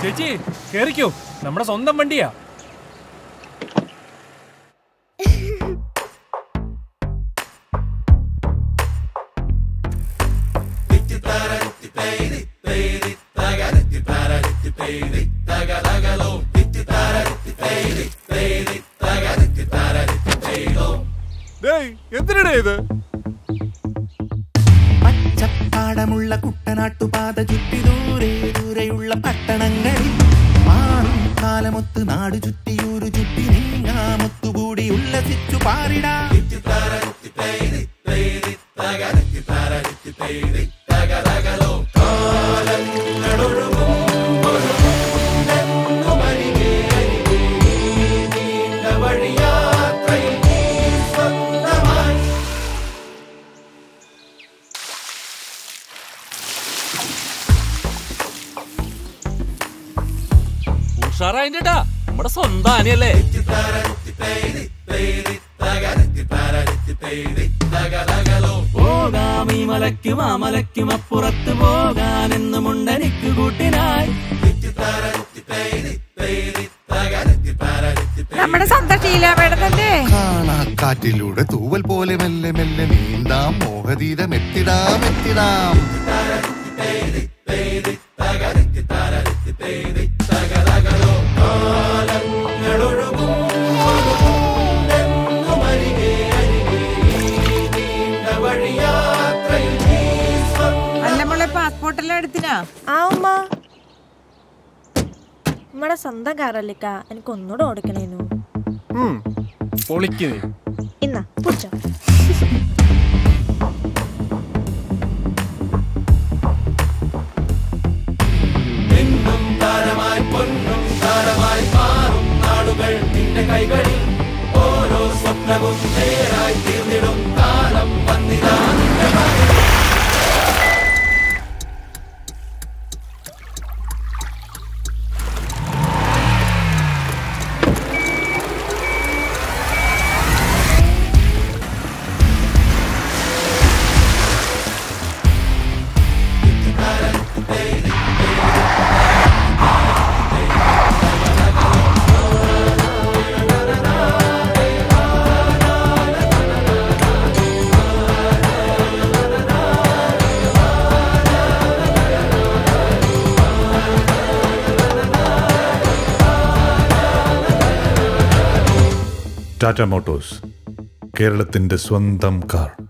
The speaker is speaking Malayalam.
ചേച്ചി കേറിക്കോ നമ്മുടെ സ്വന്തം വണ്ടിയാ എന്തിനാ ഇത് പച്ചപ്പാടമുള്ള കുട്ടനാട്ടുപാത ചുറ്റി ദൂരെ ദൂരെയുള്ള പട്ടണങ്ങളിൽ മാറും കാലമൊത്ത് നാടു ചുറ്റിയൂരു ചുറ്റി നീങ്ങാമൊത്തുകൂടി ഉല്ലസിച്ചു പാറിടാ ഉഷാറായിട്ടാ നമ്മുടെ സ്വന്തം ആനയല്ലേ പോകാം ഈ മലയ്ക്കും ആ മലയ്ക്കും അപ്പുറത്ത് പോകാനെന്നും ഉണ്ടെനിക്ക് കൂട്ടിനായി നമ്മുടെ സ്വന്തം ശീലാമേടത്തല്ലേ കാണാക്കാറ്റിലൂടെ തൂവൽ പോലെ മെല്ലെ മെല്ലെ നീന്താം മോഹതീരം എത്തിടാം എത്തിടാം അല്ല മോളെ പാസ്പോർട്ടെല്ലാം എടുത്തിനാ ആ ഉമ്മ നമ്മുടെ സ്വന്തം കാറല്ലിക്ക എനിക്ക് ഒന്നുകൂടെ ഓടിക്കണേനു പൊളിക്കുന്നേ ഇന്നാ പുടിച്ചോ ടാറ്റ മോട്ടോഴ്സ് കേരളത്തിന്റെ സ്വന്തം കാർ